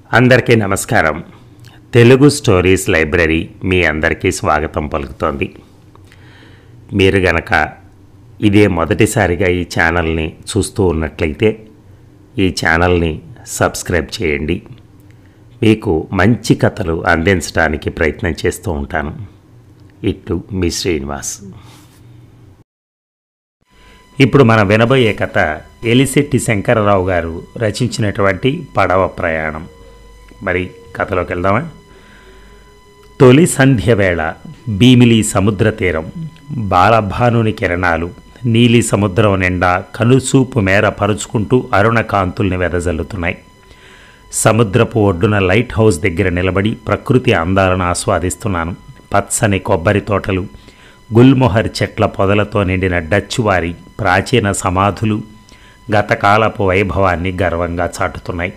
అందరికీ నమస్కారం Telugu stories library మీ అందరికీ స్వాగతం పలుకుతోంది మీరు గనక ఇదే మొదటిసారిగా ఈ ఛానల్ని చూస్తూ ఉన్నట్లయితే ఈ ఛానల్ని సబ్స్క్రైబ్ చేయండి మీకు మంచి కథలు అందించడానికి ప్రయత్నం చేస్తూ ఉంటాను ఇట్లు మీ శ్రీనివాస్ ఇప్పుడు మనం వినబోయే కథ ఎలిశెట్టి శంకరరావు గారు రచించినటువంటి పడవ ప్రయాణం మరి కథలోకి వెళ్దామా తొలి సంధ్య వేళ భీమిలి సముద్ర తీరం బాలభానుని కిరణాలు నీలి సముద్రం నిండా కనుసూపు మేర పరుచుకుంటూ అరుణ కాంతుల్ని వెదజల్లుతున్నాయి సముద్రపు ఒడ్డున లైట్ హౌస్ దగ్గర నిలబడి ప్రకృతి అందాలను ఆస్వాదిస్తున్నాను పచ్చని కొబ్బరి తోటలు గుల్మొహర్ చెట్ల పొదలతో నిండిన డచ్చువారి ప్రాచీన సమాధులు గతకాలపు వైభవాన్ని గర్వంగా చాటుతున్నాయి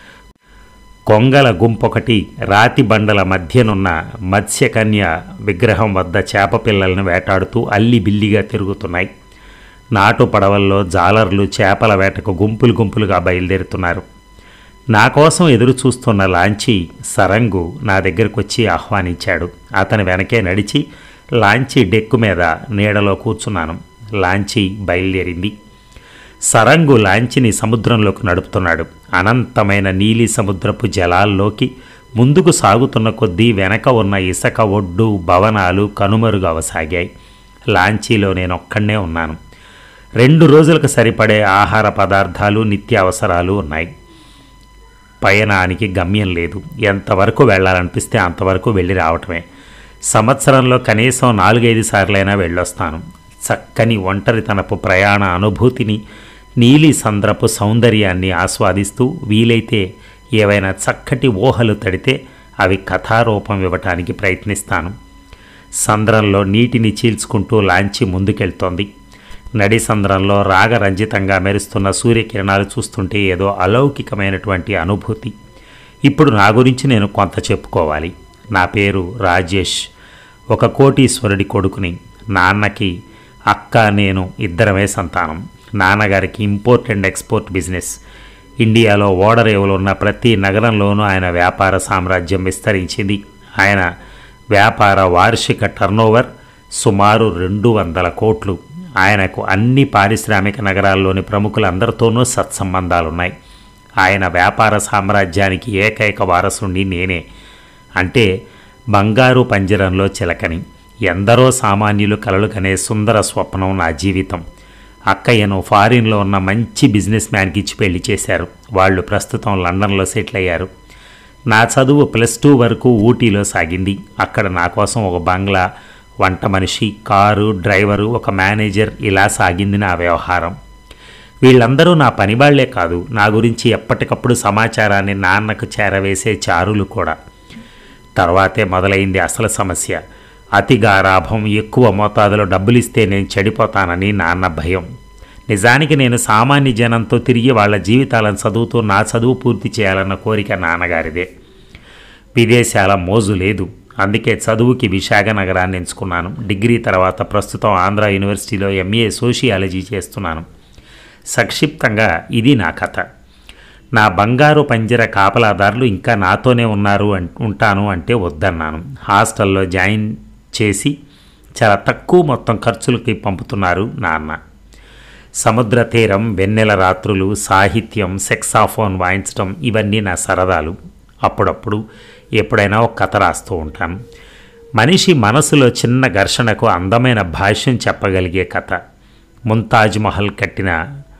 కొంగల గుంపొకటి రాతి బండల మధ్యనున్న మత్స్యకన్య విగ్రహం వద్ద చేప పిల్లలను వేటాడుతూ అల్లి బిల్లిగా తిరుగుతున్నాయి నాటు పడవల్లో జాలర్లు చేపల వేటకు గుంపులు గుంపులుగా బయలుదేరుతున్నారు నా కోసం ఎదురు చూస్తున్న లాంచీ సరంగు నా దగ్గరకు వచ్చి ఆహ్వానించాడు అతని వెనకే నడిచి లాంచీ డెక్కు మీద నీడలో కూర్చున్నాను లాంచీ బయలుదేరింది సరంగు లాంచిని సముద్రంలోకి నడుపుతున్నాడు అనంతమైన నీలి సముద్రపు జలాల్లోకి ముందుకు సాగుతున్న కొద్దీ వెనక ఉన్న ఇసక ఒడ్డు భవనాలు కనుమరుగవసాగాయి లాంచీలో నేను ఒక్కడే ఉన్నాను రెండు రోజులకు సరిపడే ఆహార పదార్థాలు నిత్యావసరాలు ఉన్నాయి పయనానికి గమ్యం లేదు ఎంతవరకు వెళ్ళాలనిపిస్తే అంతవరకు వెళ్ళి రావటమే సంవత్సరంలో కనీసం నాలుగైదు సార్లైనా వెళ్ళొస్తాను చక్కని ఒంటరితనపు ప్రయాణ అనుభూతిని నీలి సంద్రపు సౌందర్యాన్ని ఆస్వాదిస్తూ వీలైతే ఏవైనా చక్కటి ఊహలు తడితే అవి కథారూపం ఇవ్వటానికి ప్రయత్నిస్తాను సంద్రంలో నీటిని చీల్చుకుంటూ లాంచి ముందుకెళ్తోంది నడి సంద్రంలో రాగరంజితంగా మెరుస్తున్న సూర్యకిరణాలు చూస్తుంటే ఏదో అలౌకికమైనటువంటి అనుభూతి ఇప్పుడు నా గురించి నేను కొంత చెప్పుకోవాలి నా పేరు రాజేష్ ఒక కోటీశ్వరుడి కొడుకుని నాన్నకి అక్క నేను ఇద్దరమే సంతానం నాన్నగారికి ఇంపోర్ట్ అండ్ ఎక్స్పోర్ట్ బిజినెస్ ఇండియాలో ఓడరేవులు ఉన్న ప్రతి నగరంలోనూ ఆయన వ్యాపార సామ్రాజ్యం విస్తరించింది ఆయన వ్యాపార వార్షిక టర్నోవర్ సుమారు రెండు వందల కోట్లు ఆయనకు అన్ని పారిశ్రామిక నగరాల్లోని ప్రముఖులందరితోనూ సత్సంబంధాలున్నాయి ఆయన వ్యాపార సామ్రాజ్యానికి ఏకైక వారసుండి నేనే అంటే బంగారు పంజరంలో చిలకని ఎందరో సామాన్యులు కలలు కనే సుందర స్వప్నం నా జీవితం అక్కయ్యను ఫారిన్లో ఉన్న మంచి బిజినెస్ మ్యాన్కి ఇచ్చి పెళ్లి చేశారు వాళ్ళు ప్రస్తుతం లండన్లో సెటిల్ అయ్యారు నా చదువు ప్లస్ టూ వరకు ఊటీలో సాగింది అక్కడ నా కోసం ఒక బంగ్లా వంట మనిషి కారు డ్రైవరు ఒక మేనేజర్ ఇలా సాగింది నా వ్యవహారం వీళ్ళందరూ నా పనివాళ్లే కాదు నా గురించి ఎప్పటికప్పుడు సమాచారాన్ని నాన్నకు చేరవేసే చారులు కూడా తర్వాతే మొదలైంది అసలు సమస్య అతి గారాభం ఎక్కువ మోతాదులో డబ్బులిస్తే నేను చెడిపోతానని నాన్న భయం నిజానికి నేను సామాన్య జనంతో తిరిగి వాళ్ళ జీవితాలను చదువుతూ నా చదువు పూర్తి చేయాలన్న కోరిక నాన్నగారిదే విదేశాల మోజు లేదు అందుకే చదువుకి విశాఖ నగరాన్ని ఎంచుకున్నాను డిగ్రీ తర్వాత ప్రస్తుతం ఆంధ్ర యూనివర్సిటీలో ఎంఏ సోషియాలజీ చేస్తున్నాను సంక్షిప్తంగా ఇది నా కథ నా బంగారు పంజర కాపలాదారులు ఇంకా నాతోనే ఉన్నారు అన్ ఉంటాను అంటే వద్దన్నాను హాస్టల్లో జాయిన్ చేసి చాలా తక్కువ మొత్తం ఖర్చులకి పంపుతున్నారు నాన్న సముద్ర తీరం వెన్నెల రాత్రులు సాహిత్యం సెక్సాఫోన్ వాయించడం ఇవన్నీ నా సరదాలు అప్పుడప్పుడు ఎప్పుడైనా ఒక కథ రాస్తూ ఉంటాను మనిషి మనసులో చిన్న ఘర్షణకు అందమైన భాష్యం చెప్పగలిగే కథ ముంతాజ్ మహల్ కట్టిన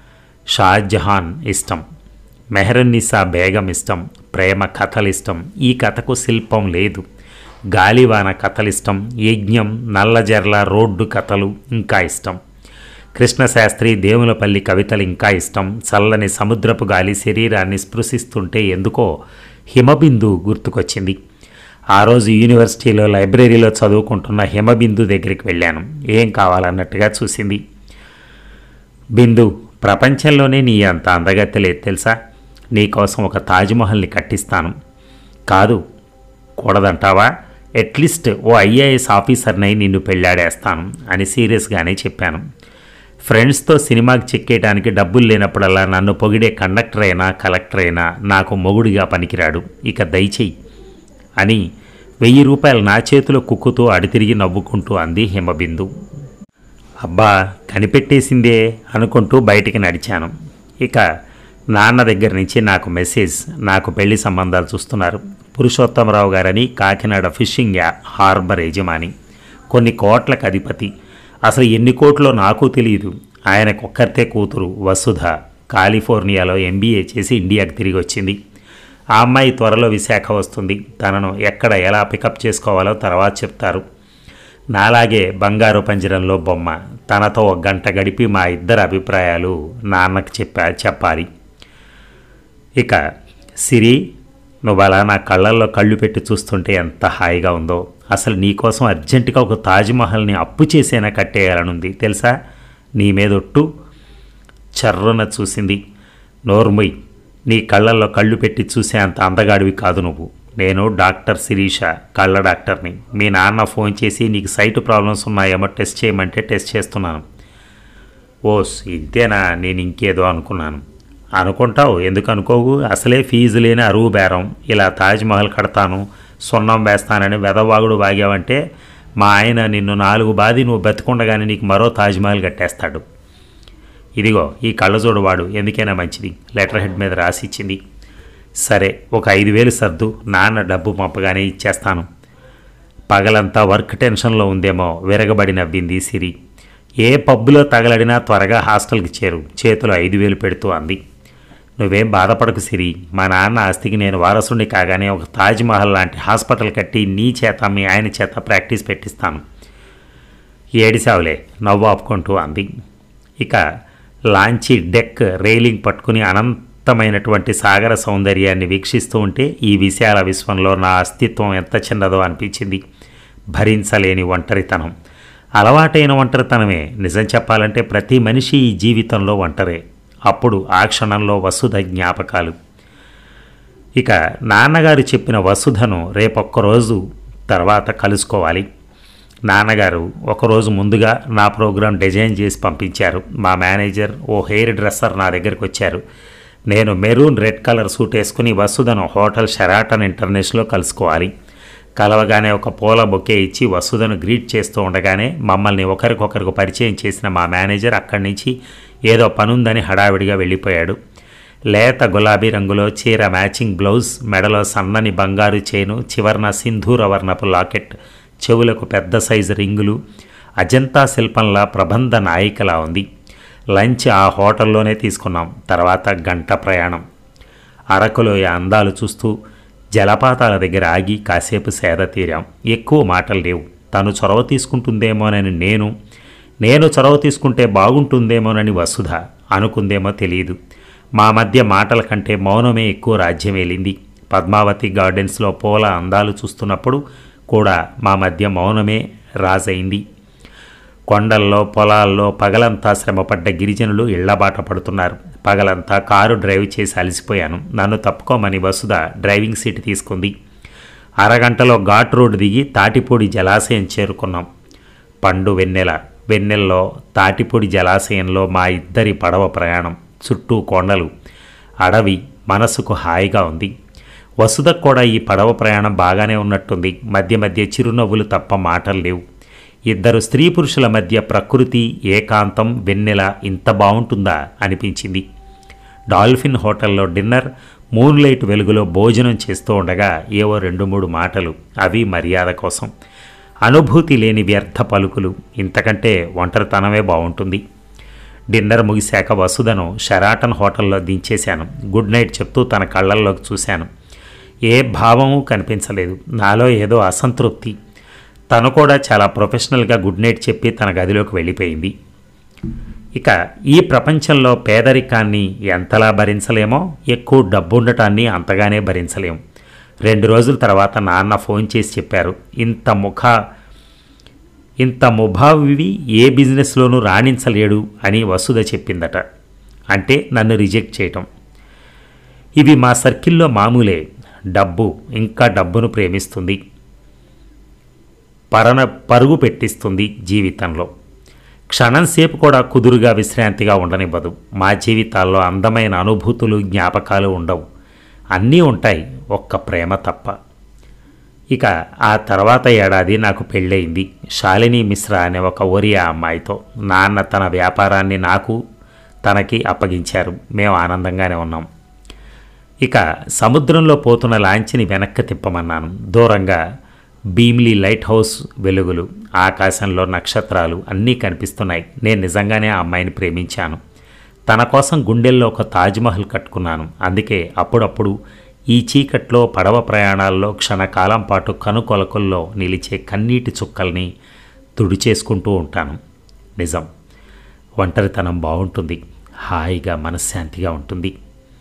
షాజహాన్ ఇష్టం మెహరన్నిసా బేగం ఇష్టం ప్రేమ కథలు ఇష్టం ఈ కథకు శిల్పం లేదు గాలివాన కథలిష్టం యజ్ఞం నల్లజర్ల రోడ్డు కథలు ఇంకా ఇష్టం కృష్ణశాస్త్రి దేవులపల్లి కవితలు ఇంకా ఇష్టం చల్లని సముద్రపు గాలి శరీరాన్ని స్పృశిస్తుంటే ఎందుకో హిమబిందు గుర్తుకొచ్చింది ఆ రోజు యూనివర్సిటీలో లైబ్రరీలో చదువుకుంటున్న హిమబిందు దగ్గరికి వెళ్ళాను ఏం కావాలన్నట్టుగా చూసింది బిందు ప్రపంచంలోనే నీ అంత అందగత్తె లేదు తెలుసా నీకోసం ఒక తాజ్మహల్ని కట్టిస్తాను కాదు కూడదంటావా అట్లీస్ట్ ఓ ఐఏఎస్ ఆఫీసర్నై నిన్ను పెళ్ళాడేస్తాను అని సీరియస్గానే చెప్పాను ఫ్రెండ్స్తో సినిమాకి చెక్కేయడానికి డబ్బులు లేనప్పుడల్లా నన్ను పొగిడే కండక్టర్ అయినా కలెక్టర్ అయినా నాకు మొగుడిగా పనికిరాడు ఇక దయచేయి అని వెయ్యి రూపాయలు నా చేతిలో కుక్కుతూ అడితిరిగి నవ్వుకుంటూ అంది హిమబిందు అబ్బా కనిపెట్టేసిందే అనుకుంటూ బయటికి నడిచాను ఇక నాన్న దగ్గర నుంచి నాకు మెసేజ్ నాకు పెళ్లి సంబంధాలు చూస్తున్నారు పురుషోత్తమరావు గారని కాకినాడ ఫిషింగ్ యా హార్బర్ యజమాని కొన్ని కోట్లకు అధిపతి అసలు ఎన్ని కోట్లో నాకు తెలియదు ఆయనకొక్కరితే కూతురు వసుధ కాలిఫోర్నియాలో ఎంబీఏ చేసి ఇండియాకి తిరిగి వచ్చింది ఆ అమ్మాయి త్వరలో విశాఖ వస్తుంది తనను ఎక్కడ ఎలా పికప్ చేసుకోవాలో తర్వాత చెప్తారు నాలాగే బంగారు పంజరంలో బొమ్మ తనతో ఒక గంట గడిపి మా ఇద్దరి అభిప్రాయాలు నాన్నకు చెప్పా చెప్పాలి ఇక సిరి నువ్వు అలా నా కళ్ళల్లో కళ్ళు పెట్టి చూస్తుంటే ఎంత హాయిగా ఉందో అసలు నీకోసం అర్జెంటుగా ఒక తాజ్మహల్ని అప్పు చేసేనా కట్టేయాలనుంది తెలుసా నీ మీదొట్టు చర్రున చూసింది నోర్ముయ్ నీ కళ్ళల్లో కళ్ళు పెట్టి చూసే అంత అందగాడివి కాదు నువ్వు నేను డాక్టర్ శిరీష కళ్ళ డాక్టర్ని మీ నాన్న ఫోన్ చేసి నీకు సైట్ ప్రాబ్లమ్స్ ఉన్నాయేమో టెస్ట్ చేయమంటే టెస్ట్ చేస్తున్నాను ఓస్ ఇంతేనా నేను ఇంకేదో అనుకున్నాను అనుకుంటావు ఎందుకు అనుకోవు అసలే ఫీజు లేని అరువు బేరం ఇలా తాజ్మహల్ కడతాను సున్నం వేస్తానని వెదవాగుడు వాగావంటే మా ఆయన నిన్ను నాలుగు బాది నువ్వు బతికుండగానే నీకు మరో తాజ్మహల్ కట్టేస్తాడు ఇదిగో ఈ కళ్ళజోడు వాడు ఎందుకైనా మంచిది లెటర్ హెడ్ మీద రాసి ఇచ్చింది సరే ఒక ఐదు వేలు సర్దు నాన్న డబ్బు పంపగానే ఇచ్చేస్తాను పగలంతా వర్క్ టెన్షన్లో ఉందేమో విరగబడి నవ్వింది సిరి ఏ పబ్బులో తగలడినా త్వరగా హాస్టల్కి చేరు చేతిలో ఐదు వేలు పెడుతూ అంది నువ్వేం బాధపడకు సిరి మా నాన్న ఆస్తికి నేను వారసుని కాగానే ఒక తాజ్మహల్ లాంటి హాస్పిటల్ కట్టి నీ చేత మీ ఆయన చేత ప్రాక్టీస్ పెట్టిస్తాను ఏడిసావులే నవ్వు ఆపుకుంటూ అంది ఇక లాంచీ డెక్ రైలింగ్ పట్టుకుని అనంతమైనటువంటి సాగర సౌందర్యాన్ని వీక్షిస్తూ ఉంటే ఈ విశాల విశ్వంలో నా అస్తిత్వం ఎంత చిన్నదో అనిపించింది భరించలేని ఒంటరితనం అలవాటైన ఒంటరితనమే నిజం చెప్పాలంటే ప్రతి మనిషి ఈ జీవితంలో ఒంటరే అప్పుడు ఆ క్షణంలో వసుధ జ్ఞాపకాలు ఇక నాన్నగారు చెప్పిన వసుధను రేపొక్కరోజు తర్వాత కలుసుకోవాలి నాన్నగారు ఒకరోజు ముందుగా నా ప్రోగ్రాం డిజైన్ చేసి పంపించారు మా మేనేజర్ ఓ హెయిర్ డ్రెస్సర్ నా దగ్గరికి వచ్చారు నేను మెరూన్ రెడ్ కలర్ సూట్ వేసుకుని వసుధను హోటల్ షెరాటన్ ఇంటర్నేషనల్లో కలుసుకోవాలి కలవగానే ఒక పూల బొకే ఇచ్చి వసుధను గ్రీట్ చేస్తూ ఉండగానే మమ్మల్ని ఒకరికొకరికి పరిచయం చేసిన మా మేనేజర్ అక్కడి నుంచి ఏదో పనుందని హడావిడిగా వెళ్ళిపోయాడు లేత గులాబీ రంగులో చీర మ్యాచింగ్ బ్లౌజ్ మెడలో సన్నని బంగారు చేను చివర్న సింధూర వర్ణపు లాకెట్ చెవులకు పెద్ద సైజు రింగులు అజంతా శిల్పంలా ప్రబంధ నాయికలా ఉంది లంచ్ ఆ హోటల్లోనే తీసుకున్నాం తర్వాత గంట ప్రయాణం అరకులోయ అందాలు చూస్తూ జలపాతాల దగ్గర ఆగి కాసేపు సేద తీరాం ఎక్కువ మాటలు లేవు తను చొరవ తీసుకుంటుందేమోనని నేను నేను చొరవ తీసుకుంటే బాగుంటుందేమోనని వసుధ అనుకుందేమో తెలియదు మా మధ్య మాటల కంటే మౌనమే ఎక్కువ రాజ్యమేలింది పద్మావతి గార్డెన్స్లో పూల అందాలు చూస్తున్నప్పుడు కూడా మా మధ్య మౌనమే రాజైంది కొండల్లో పొలాల్లో పగలంతా శ్రమపడ్డ గిరిజనులు ఇళ్లబాట పడుతున్నారు పగలంతా కారు డ్రైవ్ చేసి అలసిపోయాను నన్ను తప్పుకోమని వసుధ డ్రైవింగ్ సీట్ తీసుకుంది అరగంటలో ఘాట్ రోడ్ దిగి తాటిపూడి జలాశయం చేరుకున్నాం పండు వెన్నెల వెన్నెల్లో తాటిపూడి జలాశయంలో మా ఇద్దరి పడవ ప్రయాణం చుట్టూ కొండలు అడవి మనసుకు హాయిగా ఉంది వసుధకు కూడా ఈ పడవ ప్రయాణం బాగానే ఉన్నట్టుంది మధ్య మధ్య చిరునవ్వులు తప్ప మాటలు లేవు ఇద్దరు స్త్రీ పురుషుల మధ్య ప్రకృతి ఏకాంతం వెన్నెల ఇంత బాగుంటుందా అనిపించింది డాల్ఫిన్ హోటల్లో డిన్నర్ మూన్ లైట్ వెలుగులో భోజనం చేస్తూ ఉండగా ఏవో రెండు మూడు మాటలు అవి మర్యాద కోసం అనుభూతి లేని వ్యర్థ పలుకులు ఇంతకంటే ఒంటరితనమే బాగుంటుంది డిన్నర్ ముగిశాక వసుధను షెరాటన్ హోటల్లో దించేశాను గుడ్ నైట్ చెప్తూ తన కళ్ళల్లోకి చూశాను ఏ భావము కనిపించలేదు నాలో ఏదో అసంతృప్తి తను కూడా చాలా ప్రొఫెషనల్గా గుడ్ నైట్ చెప్పి తన గదిలోకి వెళ్ళిపోయింది ఇక ఈ ప్రపంచంలో పేదరికాన్ని ఎంతలా భరించలేమో ఎక్కువ డబ్బు ఉండటాన్ని అంతగానే భరించలేము రెండు రోజుల తర్వాత నాన్న ఫోన్ చేసి చెప్పారు ఇంత ముఖ ఇంత ముభావివి ఏ బిజినెస్లోనూ రాణించలేడు అని వసుధ చెప్పిందట అంటే నన్ను రిజెక్ట్ చేయటం ఇవి మా సర్కిల్లో మామూలే డబ్బు ఇంకా డబ్బును ప్రేమిస్తుంది పరన పరుగు పెట్టిస్తుంది జీవితంలో క్షణం సేపు కూడా కుదురుగా విశ్రాంతిగా ఉండనివ్వదు మా జీవితాల్లో అందమైన అనుభూతులు జ్ఞాపకాలు ఉండవు అన్నీ ఉంటాయి ఒక్క ప్రేమ తప్ప ఇక ఆ తర్వాత ఏడాది నాకు పెళ్ళయింది శాలిని మిశ్రా అనే ఒక ఒరియా అమ్మాయితో నాన్న తన వ్యాపారాన్ని నాకు తనకి అప్పగించారు మేము ఆనందంగానే ఉన్నాం ఇక సముద్రంలో పోతున్న లాంచిని వెనక్కి తిప్పమన్నాను దూరంగా భీమ్లీ లైట్ హౌస్ వెలుగులు ఆకాశంలో నక్షత్రాలు అన్నీ కనిపిస్తున్నాయి నేను నిజంగానే ఆ అమ్మాయిని ప్రేమించాను తన కోసం గుండెల్లో ఒక తాజ్మహల్ కట్టుకున్నాను అందుకే అప్పుడప్పుడు ఈ చీకట్లో పడవ ప్రయాణాల్లో క్షణకాలం పాటు కనుకొలకల్లో నిలిచే కన్నీటి చుక్కల్ని తుడిచేసుకుంటూ ఉంటాను నిజం ఒంటరితనం బాగుంటుంది హాయిగా మనశ్శాంతిగా ఉంటుంది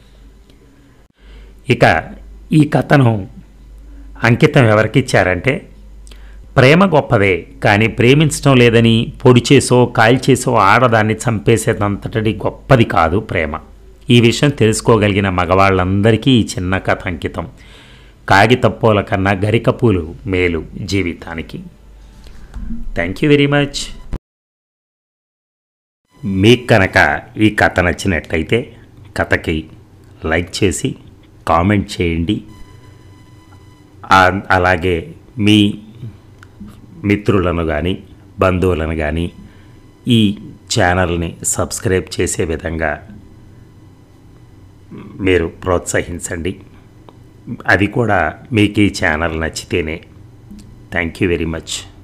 ఇక ఈ కథను అంకితం ఎవరికిచ్చారంటే ప్రేమ గొప్పదే కానీ ప్రేమించడం లేదని పొడి చేసో కాల్చేసో ఆడదాన్ని చంపేసేదంతటి గొప్పది కాదు ప్రేమ ఈ విషయం తెలుసుకోగలిగిన మగవాళ్ళందరికీ ఈ చిన్న కథ అంకితం కాగితప్పూల కన్నా గరిక పూలు మేలు జీవితానికి థ్యాంక్ యూ వెరీ మచ్ మీకు కనుక ఈ కథ నచ్చినట్లయితే కథకి లైక్ చేసి కామెంట్ చేయండి ఆ- అలాగే మీ మిత్రులను కానీ బంధువులను కానీ ఈ ఛానల్ని సబ్స్క్రైబ్ చేసే విధంగా మీరు ప్రోత్సహించండి అది కూడా మీకు ఈ ఛానల్ నచ్చితేనే థ్యాంక్ యూ వెరీ మచ్